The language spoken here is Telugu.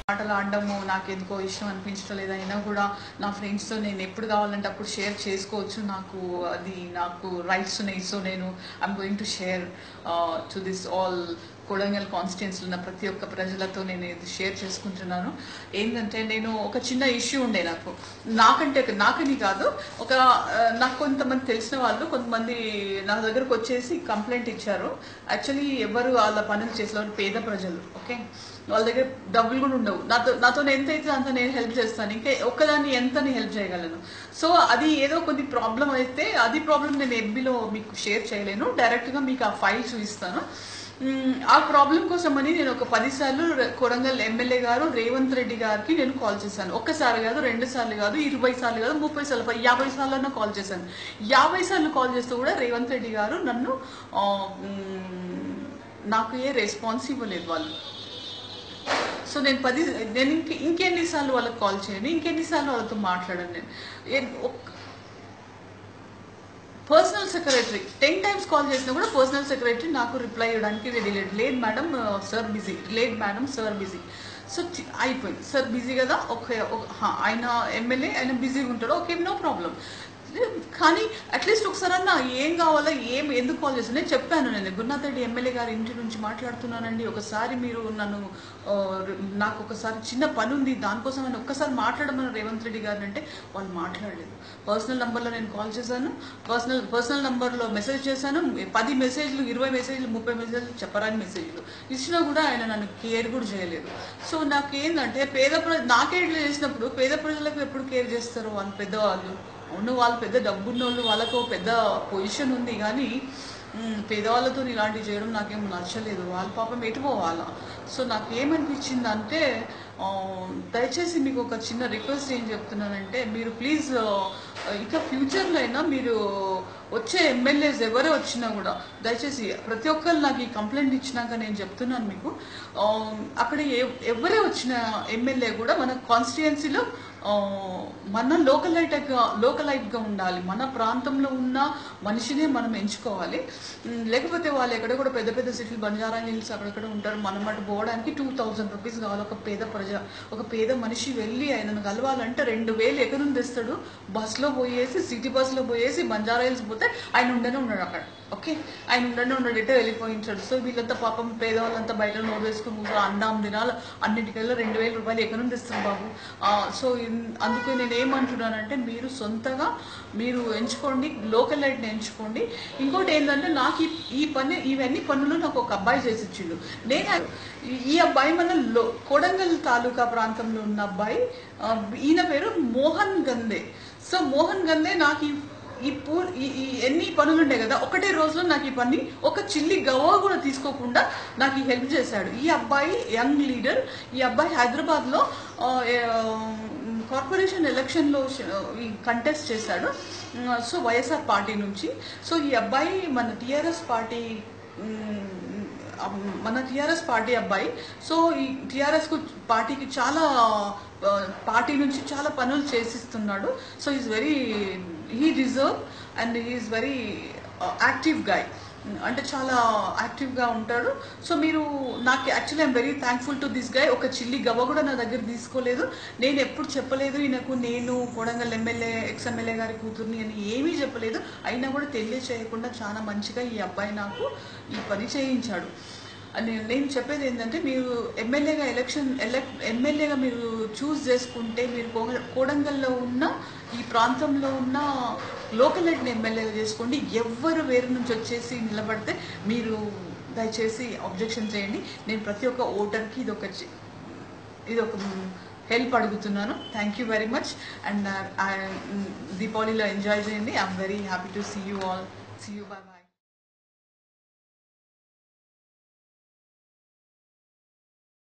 ఆటలు ఆడడము నాకు ఎందుకో ఇష్టం అనిపించడం లేదు అయినా కూడా నా ఫ్రెండ్స్తో నేను ఎప్పుడు కావాలంటే అప్పుడు షేర్ చేసుకోవచ్చు నాకు అది నాకు రైట్స్ ఉన్నాయి సో నేను I'm going to share to this all Kodangal కాన్స్టిట్యున్సీలో ఉన్న ప్రతి ఒక్క ప్రజలతో నేను ఇది షేర్ చేసుకుంటున్నాను ఏంటంటే నేను ఒక చిన్న ఇష్యూ ఉండే నాకు నాకంటే నాకని కాదు ఒక ఆ, నాకు కొంతమంది తెలిసిన వాళ్ళు కొంతమంది నా దగ్గరకు వచ్చేసి కంప్లైంట్ ఇచ్చారు యాక్చువల్లీ ఎవరు వాళ్ళ పనులు చేసిన వాళ్ళు పేద ప్రజలు ఓకే వాళ్ళ దగ్గర డబ్బులు కూడా ఉండవు నాతో నాతో ఎంత అయితే అంత నేను హెల్ప్ చేస్తాను ఇంకా ఒక్కదాన్ని ఎంత నేను హెల్ప్ చేయగలను సో అది ఏదో కొద్ది ప్రాబ్లం అయితే అది ప్రాబ్లం నేను ఎబ్బిలో మీకు షేర్ చేయలేను డైరెక్ట్గా మీకు ఆ ఫైల్ చూపిస్తాను మ్మ్, ఆ ప్రాబ్లం కోసమని నేను ఒక పది సార్లు ర- కొడంగల్ ఎమ్మెల్యే గారు రేవంత్ రెడ్డి గారికి నేను కాల్ చేశాను ఒక్కసారి కాదు రెండు సార్లు కాదు ఇరవై సార్లు కాదు ముప్పై సార్లు పై- యాభై సార్లు కాల్ చేశాను యాభై సార్లు కాల్ చేస్తూ కూడా రేవంత్ రెడ్డి గారు నన్ను ఆ, మ్మ్, నాకు ఏ రెస్పాన్స్ ఇవ్వలేదు వాళ్ళు సో నేను పది నేను ఇంక ఇంకెన్నిసార్లు వాళ్ళకి కాల్ చేయను ఇంకెన్నిసార్లు వాళ్ళతో మాట్లాడాను నేను ఏ- ఒక్- personal secretary ten times call చేసినా కూడా పర్సనల్ సెక్రటరీ నాకు రిప్లై ఇవ్వడానికి రెడీ లేదు లేదు మేడం సార్ బిజీ లేదు మేడం సార్ బిజీ సో చి- అయిపోయింది సార్ బిజీ కదా ఓకే ఒక- హా, ఆయన ఎమ్మెల్యే ఆయన బిజీగా ఉంటాడు ఓకే నో ప్రాబ్లం కానీ అట్లీస్ట్ ఒకసారి అన్న ఏం కావాలో ఏం ఎందుకు కాల్ చేస్తాను నేను చెప్పాను నేను గురునాథ్ రెడ్డి ఎమ్మెల్యే గారి ఇంటి నుంచి మాట్లాడుతున్నానండి ఒకసారి మీరు నన్ను ఆ, నాకు ఒకసారి చిన్న పని ఉంది దానికోసం నేను ఒక్కసారి మాట్లాడమని రేవంత్ రెడ్డి గారిని అంటే వాళ్ళు మాట్లాడలేదు పర్సనల్ నంబర్లో నేను కాల్ చేశాను పర్సనల్ పర్సనల్ నంబర్లో మెసేజ్ చేశాను పది మెసేజ్లు ఇరవై మెసేజ్లు ముప్పై మెసేజ్లు చెప్పరాని మెసేజ్లు ఇచ్చినా కూడా ఆయన నన్ను కేర్ కూడా చేయలేదు సో నాకు ఏంటంటే పేద ప్రజ నాకే ఇట్లా చేసినప్పుడు పేద ప్రజలకు ఎప్పుడు కేర్ చేస్తారు వాళ్ళు పెద్దవాళ్ళు అవును వాళ్ళు పెద్ద డబ్బున్న వాళ్ళు వాళ్ళకు పెద్ద పొజిషన్ ఉంది కానీ మ్, పేదవాళ్ళతో ఇలాంటివి చేయడం నాకేం నచ్చలేదు వాళ్ళ పాపం ఎటు పోవాలా సో నాకు ఏమనిపించింది అంటే ఆ, దయచేసి మీకు ఒక చిన్న రిక్వెస్ట్ ఏం చెప్తున్నానంటే మీరు ప్లీజ్ ఇక ఫ్యూచర్లో అయినా మీరు వచ్చే ఎమ్మెల్యేస్ ఎవరే వచ్చినా కూడా దయచేసి ప్రతి ఒక్కరు నాకు ఈ కంప్లైంట్ ఇచ్చినాక నేను చెప్తున్నాను మీకు ఆ, అక్కడ ఎ- ఎవరే వచ్చిన ఎమ్మెల్యే కూడా మన కాన్స్టిట్యుయెన్సీలో మన లోకలైట్గా లోకలైట్గా ఉండాలి మన ప్రాంతంలో ఉన్న మనిషినే మనం ఎంచుకోవాలి ఉమ్, లేకపోతే వాళ్ళు ఎక్కడ కూడా పెద్ద పెద్ద సిటీలు బంజారా హిల్స్ అక్కడక్కడ ఉంటారు మనం అటు పోవడానికి టూ థౌజండ్ రూపీస్ కావాలి ఒక పేద ప్రజ ఒక పేద మనిషి వెళ్ళి ఆయనను కలవాలంటే రెండు వేలు ఎక్కడి నుండి తెస్తాడు బస్సులో పోయేసి సిటీ బస్సులో పోయేసి బంజారా హిల్స్ పోతే ఆయన ఉండనే ఉన్నాడు అక్కడ ఓకే ఆయన ఉండనే ఉన్నాడు ఎటో వెళ్ళిపోయించాడు సో వీళ్ళంతా పాపం పేదవాళ్ళంతా బయట నోరు వేసుకుని కూర్చో అన్నం దినాలు అన్నిటికల్లా రెండు వేల రూపాయలు ఎక్కడి నుండి ఇస్తారు బాబు ఆ, సో ఇన్- అందుకే నేను ఏమంటున్నానంటే మీరు సొంతగా మీరు ఎంచుకోండి లోకల్ లైట్ని ఎంచుకోండి ఇంకోటి ఏంటంటే నాకు ఈ- ఈ పని ఇవన్నీ పనులు నాకు ఒక అబ్బాయి చేసి ఇచ్చిండు నేను ఈ- ఈ అబ్బాయి మన లో కొడంగల్ తాలూకా ప్రాంతంలో ఉన్న అబ్బాయి ఆ, ఈయన పేరు మోహన్ గందే సో మోహన్ గందే నాకు ఈ ఈ పూ ఈ ఈ ఎన్ని పనులు ఉండే కదా ఒకటే రోజులో నాకు ఈ పని ఒక చిల్లి గవ్వ కూడా తీసుకోకుండా నాకు ఈ హెల్ప్ చేశాడు ఈ అబ్బాయి యంగ్ లీడర్ ఈ అబ్బాయి హైదరాబాద్ లో కార్పొరేషన్ ఎలక్షన్ లో కంటెస్ట్ చేశాడు సో వైఎస్ఆర్ పార్టీ నుంచి సో ఈ అబ్బాయి మన టిఆర్ఎస్ పార్టీ ఉమ్, అమ్, మన టిఆర్ఎస్ పార్టీ అబ్బాయి సో ఈ టిఆర్ఎస్ కు పార్టీకి చాలా ఆ, పార్టీ నుంచి చాలా పనులు చేసిస్తున్నాడు so is very he deserve and he's very active guy అంటే చాలా యాక్టివ్గా ఉంటాడు సో మీరు నాకు actually I'm very thankful to this guy ఒక చిల్లి గవ్వ కూడా నా దగ్గర తీసుకోలేదు నేను ఎప్పుడు చెప్పలేదు ఈయనకు నేను కొడంగల్ ఎమ్మెల్యే ఎక్స్ ఎమ్మెల్యే గారి కూతుర్ని అని ఏమీ చెప్పలేదు అయినా కూడా తెలియచేయకుండా చాలా మంచిగా ఈ అబ్బాయి నాకు ఈ పని చేయించాడు అని నేను చెప్పేది ఏంటంటే మీరు ఎమ్మెల్యేగా ఎలక్షన్ ఎలక్ట్ ఎమ్మెల్యేగా మీరు చూస్ చేసుకుంటే మీరు కోగ- కోడంగల్లో ఉన్న ఈ ప్రాంతంలో ఉన్న లోకల్ హెడ్ని ఎమ్మెల్యేగా చేసుకోండి ఎవ్వరు వేరు నుంచి వచ్చేసి నిలబడితే మీరు దయచేసి అబ్జెక్షన్ చేయండి నేను ప్రతి ఒక్క ఓటర్కి ఇది ఒక చి- ఇది ఒక హెల్ప్ అడుగుతున్నాను thank you very much and దీపావళిలో ఎంజాయ్ చేయండి I'm very happy to see you all see you bye by